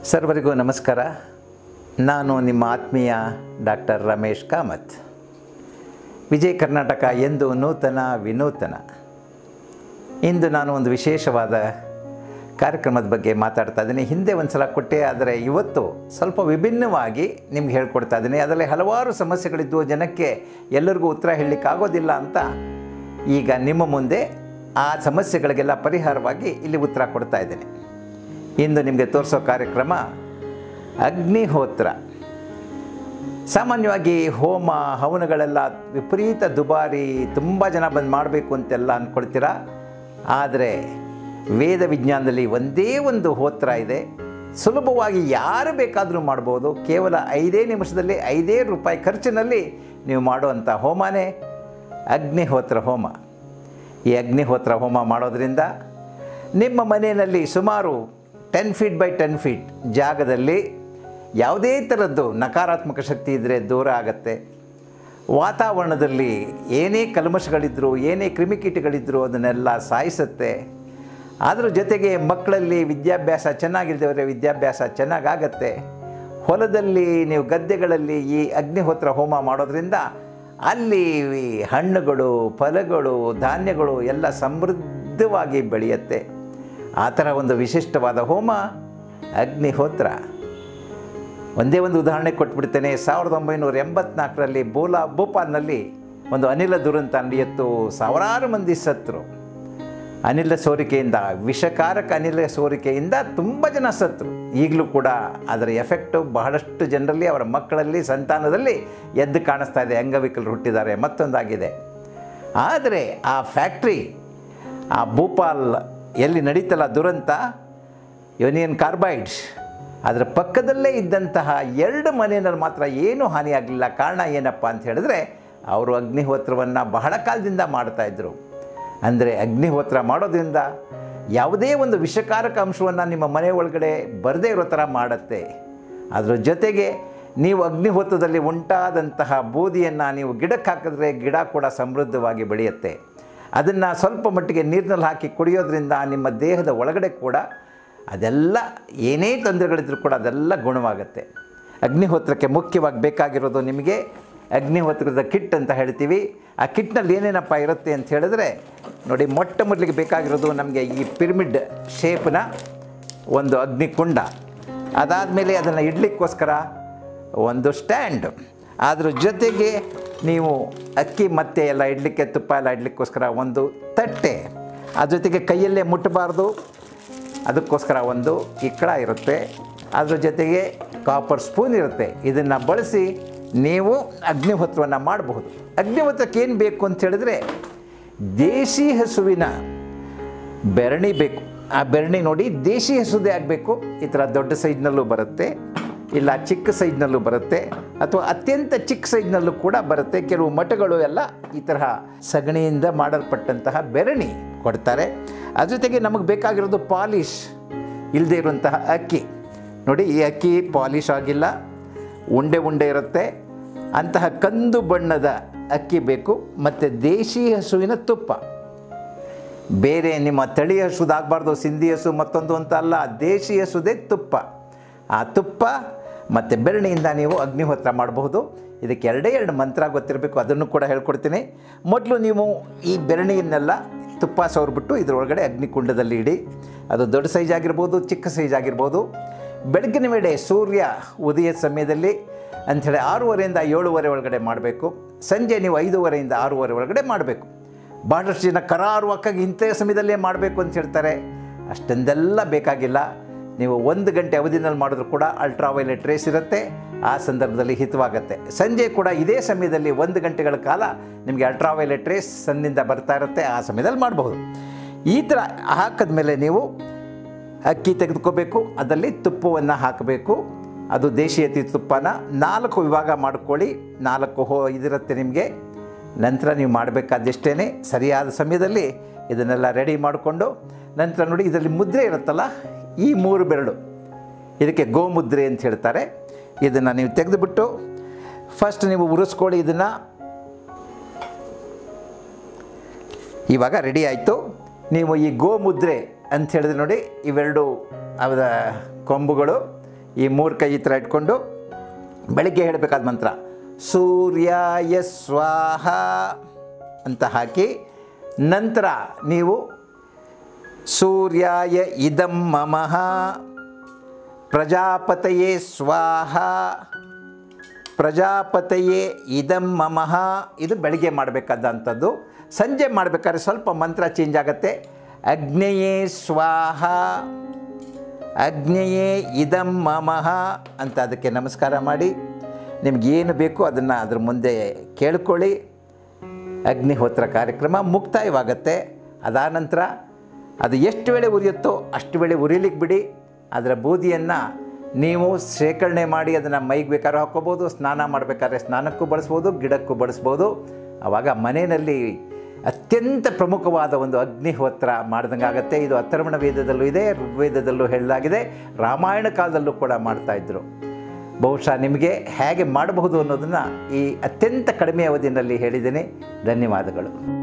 ಸರ್ವರಿಗೂ ನಮಸ್ಕಾರ ನಾನು ನಿಮ್ಮ ಆತ್ಮೀಯ ಡಾಕ್ಟರ್ ರಮೇಶ್ ಕಾಮತ್ ವಿಜಯ ಕರ್ನಾಟಕ ಎಂದು ನೂತನ ವಿನೂತನ ಇಂದು ನಾನು ಒಂದು ವಿಶೇಷವಾದ ಕಾರ್ಯಕ್ರಮದ ಬಗ್ಗೆ ಮಾತಾಡ್ತಾ ಇದ್ದೀನಿ ಹಿಂದೆ ಒಂದು ಸಲ ಕೊಟ್ಟೆ ಆದರೆ ಇವತ್ತು ಸ್ವಲ್ಪ ವಿಭಿನ್ನವಾಗಿ ನಿಮ್ಗೆ ಹೇಳ್ಕೊಡ್ತಾ ಇದ್ದೀನಿ ಅದರಲ್ಲಿ ಹಲವಾರು ಸಮಸ್ಯೆಗಳಿದ್ದು ಜನಕ್ಕೆ ಎಲ್ಲರಿಗೂ ಉತ್ತರ ಹೇಳಲಿಕ್ಕಾಗೋದಿಲ್ಲ ಅಂತ ಈಗ ನಿಮ್ಮ ಮುಂದೆ ಆ ಸಮಸ್ಯೆಗಳಿಗೆಲ್ಲ ಪರಿಹಾರವಾಗಿ ಇಲ್ಲಿ ಉತ್ತರ ಕೊಡ್ತಾ ಇದ್ದೀನಿ ಇಂದು ನಿಮಗೆ ತೋರಿಸೋ ಕಾರ್ಯಕ್ರಮ ಅಗ್ನಿಹೋತ್ರ ಸಾಮಾನ್ಯವಾಗಿ ಹೋಮ ಹವನಗಳೆಲ್ಲ ವಿಪರೀತ ದುಬಾರಿ ತುಂಬ ಜನ ಬಂದು ಮಾಡಬೇಕು ಅಂತೆಲ್ಲ ಅಂದ್ಕೊಳ್ತೀರಾ ಆದರೆ ವೇದ ವಿಜ್ಞಾನದಲ್ಲಿ ಒಂದೇ ಒಂದು ಹೋತ್ರ ಇದೆ ಸುಲಭವಾಗಿ ಯಾರು ಬೇಕಾದರೂ ಮಾಡ್ಬೋದು ಕೇವಲ ಐದೇ ನಿಮಿಷದಲ್ಲಿ ಐದೇ ರೂಪಾಯಿ ಖರ್ಚಿನಲ್ಲಿ ನೀವು ಮಾಡುವಂಥ ಹೋಮನೇ ಅಗ್ನಿಹೋತ್ರ ಹೋಮ ಈ ಅಗ್ನಿಹೋತ್ರ ಹೋಮ ಮಾಡೋದ್ರಿಂದ ನಿಮ್ಮ ಮನೆಯಲ್ಲಿ ಸುಮಾರು ten feet by ten feet ಜಾಗದಲ್ಲಿ ಯಾವುದೇ ಥರದ್ದು ನಕಾರಾತ್ಮಕ ಶಕ್ತಿ ಇದ್ದರೆ ದೂರ ಆಗತ್ತೆ ವಾತಾವರಣದಲ್ಲಿ ಏನೇ ಕಲ್ಮಶಗಳಿದ್ದರೂ ಏನೇ ಕ್ರಿಮಿಕೀಟಗಳಿದ್ದರೂ ಅದನ್ನೆಲ್ಲ ಸಾಯಿಸುತ್ತೆ ಅದ್ರ ಜೊತೆಗೆ ಮಕ್ಕಳಲ್ಲಿ ವಿದ್ಯಾಭ್ಯಾಸ ಚೆನ್ನಾಗಿಲ್ದವರೆ ವಿದ್ಯಾಭ್ಯಾಸ ಚೆನ್ನಾಗಾಗತ್ತೆ ಹೊಲದಲ್ಲಿ ನೀವು ಗದ್ದೆಗಳಲ್ಲಿ ಈ ಅಗ್ನಿಹೋತ್ರ ಹೋಮ ಮಾಡೋದ್ರಿಂದ ಅಲ್ಲಿ ಹಣ್ಣುಗಳು ಫಲಗಳು ಧಾನ್ಯಗಳು ಎಲ್ಲ ಸಮೃದ್ಧವಾಗಿ ಬೆಳೆಯುತ್ತೆ ಆ ಥರ ಒಂದು ವಿಶಿಷ್ಟವಾದ ಹೋಮ ಅಗ್ನಿಹೋತ್ರ ಒಂದೇ ಒಂದು ಉದಾಹರಣೆ ಕೊಟ್ಬಿಡ್ತೇನೆ ಸಾವಿರದ ಒಂಬೈನೂರ ಎಂಬತ್ನಾಲ್ಕರಲ್ಲಿ ಬೋಲಾ ಭೋಪಾಲ್ನಲ್ಲಿ ಒಂದು ಅನಿಲ ದುರಂತ ನಡೆಯಿತು ಸಾವಿರಾರು ಮಂದಿ ಸತ್ತರು ಅನಿಲ ಸೋರಿಕೆಯಿಂದ ವಿಷಕಾರಕ ಅನಿಲ ಸೋರಿಕೆಯಿಂದ ತುಂಬ ಜನ ಸತ್ತರು ಈಗಲೂ ಕೂಡ ಅದರ ಎಫೆಕ್ಟು ಬಹಳಷ್ಟು ಜನರಲ್ಲಿ ಅವರ ಮಕ್ಕಳಲ್ಲಿ ಸಂತಾನದಲ್ಲಿ ಎದ್ದು ಕಾಣಿಸ್ತಾ ಇದೆ ಅಂಗವಿಕಲರು ಹುಟ್ಟಿದ್ದಾರೆ ಮತ್ತೊಂದಾಗಿದೆ ಆದರೆ ಆ ಫ್ಯಾಕ್ಟ್ರಿ ಆ ಭೂಪಾಲ್ ಎಲ್ಲಿ ನಡೀತಲ್ಲ ದುರಂತ ಯೂನಿಯನ್ ಕಾರ್ಬೈಡ್ಸ್ ಅದರ ಪಕ್ಕದಲ್ಲೇ ಇದ್ದಂತಹ ಎರಡು ಮನೆಯಲ್ಲಿ ಮಾತ್ರ ಏನೂ ಹಾನಿಯಾಗಲಿಲ್ಲ ಕಾರಣ ಏನಪ್ಪ ಅಂತ ಹೇಳಿದ್ರೆ ಅವರು ಅಗ್ನಿಹೋತ್ರವನ್ನು ಬಹಳ ಕಾಲದಿಂದ ಮಾಡ್ತಾಯಿದ್ರು ಅಂದರೆ ಅಗ್ನಿಹೋತ್ರ ಮಾಡೋದ್ರಿಂದ ಯಾವುದೇ ಒಂದು ವಿಷಕಾರಕ ಅಂಶವನ್ನು ನಿಮ್ಮ ಮನೆ ಒಳಗಡೆ ಬರದೇ ಇರೋ ಥರ ಮಾಡುತ್ತೆ ಅದರ ಜೊತೆಗೆ ನೀವು ಅಗ್ನಿಹೋತ್ರದಲ್ಲಿ ಉಂಟಾದಂತಹ ಬೂದಿಯನ್ನು ನೀವು ಗಿಡಕ್ಕೆ ಹಾಕಿದ್ರೆ ಗಿಡ ಕೂಡ ಸಮೃದ್ಧವಾಗಿ ಬೆಳೆಯುತ್ತೆ ಅದನ್ನು ಸ್ವಲ್ಪ ಮಟ್ಟಿಗೆ ನೀರಿನಲ್ಲಿ ಹಾಕಿ ಕುಡಿಯೋದ್ರಿಂದ ನಿಮ್ಮ ದೇಹದ ಒಳಗಡೆ ಕೂಡ ಅದೆಲ್ಲ ಏನೇ ತೊಂದರೆಗಳಿದ್ರೂ ಕೂಡ ಅದೆಲ್ಲ ಗುಣವಾಗುತ್ತೆ ಅಗ್ನಿಹೋತ್ರಕ್ಕೆ ಮುಖ್ಯವಾಗಿ ಬೇಕಾಗಿರೋದು ನಿಮಗೆ ಅಗ್ನಿಹೋತ್ರದ ಕಿಟ್ ಅಂತ ಹೇಳ್ತೀವಿ ಆ ಕಿಟ್ನಲ್ಲಿ ಏನೇನಪ್ಪ ಇರುತ್ತೆ ಅಂತ ಹೇಳಿದ್ರೆ ನೋಡಿ ಮೊಟ್ಟ ಮೊದಲಿಗೆ ಬೇಕಾಗಿರೋದು ನಮಗೆ ಈ ಪಿರಮಿಡ್ ಶೇಪ್ನ ಒಂದು ಅಗ್ನಿಕುಂಡ ಅದಾದಮೇಲೆ ಅದನ್ನು ಇಡ್ಲಿಕ್ಕೋಸ್ಕರ ಒಂದು ಸ್ಟ್ಯಾಂಡ್ ಅದ್ರ ಜೊತೆಗೆ ನೀವು ಅಕ್ಕಿ ಮತ್ತೆ ಎಲ್ಲ ಇಡಲಿಕ್ಕೆ ತುಪ್ಪ ಎಲ್ಲ ಇಡಲಿಕ್ಕೋಸ್ಕರ ಒಂದು ತಟ್ಟೆ ಅದ್ರ ಜೊತೆಗೆ ಕೈಯಲ್ಲೇ ಮುಟ್ಟಬಾರ್ದು ಅದಕ್ಕೋಸ್ಕರ ಒಂದು ಇಕ್ಕಳ ಇರುತ್ತೆ ಅದ್ರ ಜೊತೆಗೆ ಕಾಪರ್ ಸ್ಪೂನ್ ಇರುತ್ತೆ ಇದನ್ನು ಬಳಸಿ ನೀವು ಅಗ್ನಿಹೋತ್ರವನ್ನು ಮಾಡಬಹುದು ಅಗ್ನಿಹೋತ್ರಕ್ಕೆ ಏನು ಬೇಕು ಅಂತ ಹೇಳಿದ್ರೆ ದೇಶಿ ಹಸುವಿನ ಬೆರಣಿ ಬೇಕು ಆ ಬೆರಣಿ ನೋಡಿ ದೇಶಿ ಹಸುದೇ ಆಗಬೇಕು ಈ ಥರ ದೊಡ್ಡ ಸೈಜ್ನಲ್ಲೂ ಬರುತ್ತೆ ಇಲ್ಲ ಚಿಕ್ಕ ಸೈಜ್ನಲ್ಲೂ ಬರುತ್ತೆ ಅಥವಾ ಅತ್ಯಂತ ಚಿಕ್ಕ ಸೈಜ್ನಲ್ಲೂ ಕೂಡ ಬರುತ್ತೆ ಕೆಲವು ಮಠಗಳು ಎಲ್ಲ ಈ ತರಹ ಸಗಣಿಯಿಂದ ಮಾಡಲ್ಪಟ್ಟಂತಹ ಬೆರಣಿ ಕೊಡ್ತಾರೆ ಅದ್ರ ಜೊತೆಗೆ ನಮಗೆ ಬೇಕಾಗಿರೋದು ಪಾಲಿಶ್ ಇಲ್ಲದೆ ಇರುವಂತಹ ಅಕ್ಕಿ ನೋಡಿ ಈ ಅಕ್ಕಿ ಪಾಲಿಶ್ ಆಗಿಲ್ಲ ಉಂಡೆ ಉಂಡೆ ಇರುತ್ತೆ ಅಂತಹ ಕಂದು ಬಣ್ಣದ ಅಕ್ಕಿ ಬೇಕು ಮತ್ತು ದೇಶಿ ಹಸುವಿನ ತುಪ್ಪ ಬೇರೆ ನಿಮ್ಮ ತಳಿ ಹಸುದಾಗಬಾರ್ದು ಸಿಂಧಿ ಹಸು ಮತ್ತೊಂದು ಅಂತ ಅಲ್ಲ ದೇಶಿ ಹಸುದೇ ತುಪ್ಪ ಆ ತುಪ್ಪ ಮತ್ತು ಬೆರಣಿಯಿಂದ ನೀವು ಅಗ್ನಿಹೋತ್ರ ಮಾಡಬಹುದು ಇದಕ್ಕೆ ಎರಡೇ ಎರಡು ಮಂತ್ರ ಗೊತ್ತಿರಬೇಕು ಅದನ್ನು ಕೂಡ ಹೇಳ್ಕೊಡ್ತೀನಿ ಮೊದಲು ನೀವು ಈ ಬೆರಣಿಯನ್ನೆಲ್ಲ ತುಪ್ಪ ಸವರ್ಬಿಟ್ಟು ಇದರೊಳಗಡೆ ಅಗ್ನಿಕುಂಡದಲ್ಲಿ ಇಡಿ ಅದು ದೊಡ್ಡ ಸೈಜ್ ಆಗಿರ್ಬೋದು ಚಿಕ್ಕ ಸೈಜ್ ಆಗಿರ್ಬೋದು ಬೆಳಗಿನ ವೇಳೆ ಸೂರ್ಯ ಉದಯದ ಸಮಯದಲ್ಲಿ ಅಂಥೇಳಿ ಆರೂವರೆಯಿಂದ ಏಳುವರೆ ಒಳಗಡೆ ಮಾಡಬೇಕು ಸಂಜೆ ನೀವು ಐದೂವರೆಯಿಂದ ಆರೂವರೆ ಒಳಗಡೆ ಮಾಡಬೇಕು ಭಾಳಷ್ಟು ಜನ ಕರಾರುವಕ್ಕಾಗಿ ಇಂಥ ಸಮಯದಲ್ಲೇ ಮಾಡಬೇಕು ಅಂತ ಹೇಳ್ತಾರೆ ಅಷ್ಟೊಂದೆಲ್ಲ ಬೇಕಾಗಿಲ್ಲ ನೀವು ಒಂದು ಗಂಟೆ ಅವಧಿನಲ್ಲಿ ಮಾಡಿದ್ರು ಕೂಡ ಅಲ್ಟ್ರಾವೈಲೆಟ್ ರೇಸ್ ಇರುತ್ತೆ ಆ ಸಂದರ್ಭದಲ್ಲಿ ಹಿತವಾಗುತ್ತೆ ಸಂಜೆ ಕೂಡ ಇದೇ ಸಮಯದಲ್ಲಿ ಒಂದು ಗಂಟೆಗಳ ಕಾಲ ನಿಮಗೆ ಅಲ್ಟ್ರಾವೈಲೆಟ್ ರೇಸ್ ಸನ್ನಿಂದ ಬರ್ತಾ ಇರುತ್ತೆ ಆ ಸಮಯದಲ್ಲಿ ಮಾಡಬಹುದು ಈ ಥರ ಹಾಕಿದ್ಮೇಲೆ ನೀವು ಅಕ್ಕಿ ತೆಗೆದುಕೋಬೇಕು ಅದರಲ್ಲಿ ತುಪ್ಪವನ್ನು ಹಾಕಬೇಕು ಅದು ದೇಶೀಯತಿ ತುಪ್ಪನ ನಾಲ್ಕು ವಿಭಾಗ ಮಾಡ್ಕೊಳ್ಳಿ ನಾಲ್ಕು ಹೋ ಇದಿರುತ್ತೆ ನಿಮಗೆ ನಂತರ ನೀವು ಮಾಡಬೇಕಾದಷ್ಟೇ ಸರಿಯಾದ ಸಮಯದಲ್ಲಿ ಇದನ್ನೆಲ್ಲ ರೆಡಿ ಮಾಡಿಕೊಂಡು ನಂತರ ನೋಡಿ ಇದರಲ್ಲಿ ಮುದ್ರೆ ಇರುತ್ತಲ್ಲ ಈ ಮೂರು ಬೆರಳು ಇದಕ್ಕೆ ಗೋಮುದ್ರೆ ಅಂತ ಹೇಳ್ತಾರೆ ಇದನ್ನು ನೀವು ತೆಗೆದುಬಿಟ್ಟು ಫಸ್ಟ್ ನೀವು ಉರಿಸ್ಕೊಳ್ಳಿ ಇದನ್ನು ಇವಾಗ ರೆಡಿ ಆಯಿತು ನೀವು ಈ ಗೋಮುದ್ರೆ ಅಂತ ಹೇಳಿದ್ರೆ ನೋಡಿ ಇವೆರಡು ಅವರ ಕೊಂಬುಗಳು ಈ ಮೂರು ಕೈ ಈ ಥರ ಇಟ್ಕೊಂಡು ಬೆಳಗ್ಗೆ ಹೇಳಬೇಕಾದ ಮಂತ್ರ ಸೂರ್ಯಾಯ ಸ್ವಾಹ ಅಂತ ಹಾಕಿ ನಂತರ ನೀವು ಸೂರ್ಯಾಯ ಇದಂ ಮಮಃ ಪ್ರಜಾಪತಯೇ ಸ್ವಾಹ ಪ್ರಜಾಪತಯೇ ಇದಂ ಮಮಃ ಇದು ಬೆಳಿಗ್ಗೆ ಮಾಡಬೇಕಾದಂಥದ್ದು ಸಂಜೆ ಮಾಡಬೇಕಾದ್ರೆ ಸ್ವಲ್ಪ ಮಂತ್ರ ಚೇಂಜ್ ಆಗುತ್ತೆ ಅಗ್ನೇಯೇ ಸ್ವಾಹ ಅಗ್ನೇಯೇ ಇದಂ ಮಮಃ ಅಂತ ಅದಕ್ಕೆ ನಮಸ್ಕಾರ ಮಾಡಿ ನಿಮಗೇನು ಬೇಕೋ ಅದನ್ನು ಅದ್ರ ಮುಂದೆ ಕೇಳ್ಕೊಳ್ಳಿ ಅಗ್ನಿಹೋತ್ರ ಕಾರ್ಯಕ್ರಮ ಮುಕ್ತಾಯವಾಗತ್ತೆ ಅದಾದ ನಂತರ ಅದು ಎಷ್ಟು ವೇಳೆ ಉರಿಯುತ್ತೋ ಅಷ್ಟು ವೇಳೆ ಉರಿಲಿಕ್ಕೆ ಬಿಡಿ ಅದರ ಬೂದಿಯನ್ನು ನೀವು ಶೇಖರಣೆ ಮಾಡಿ ಅದನ್ನು ಮೈಗೆ ಬೇಕಾದ್ರೂ ಹಾಕ್ಕೋಬೋದು ಸ್ನಾನ ಮಾಡಬೇಕಾದ್ರೆ ಸ್ನಾನಕ್ಕೂ ಬಳಸ್ಬೋದು ಗಿಡಕ್ಕೂ ಬಳಸ್ಬೋದು ಆವಾಗ ಮನೆಯಲ್ಲಿ ಅತ್ಯಂತ ಪ್ರಮುಖವಾದ ಒಂದು ಅಗ್ನಿಹೋತ್ರ ಮಾಡ್ದಂಗೆ ಆಗುತ್ತೆ ಇದು ಅಥರ್ವಣ ವೇದದಲ್ಲೂ ಇದೆ ಋಗ್ವೇದದಲ್ಲೂ ಹೇಳಲಾಗಿದೆ ರಾಮಾಯಣ ಕಾಲದಲ್ಲೂ ಕೂಡ ಮಾಡ್ತಾಯಿದ್ರು ಬಹುಶಃ ನಿಮಗೆ ಹೇಗೆ ಮಾಡಬಹುದು ಅನ್ನೋದನ್ನು ಈ ಅತ್ಯಂತ ಕಡಿಮೆ ಅವಧಿಯಲ್ಲಿ ಹೇಳಿದ್ದೀನಿ ಧನ್ಯವಾದಗಳು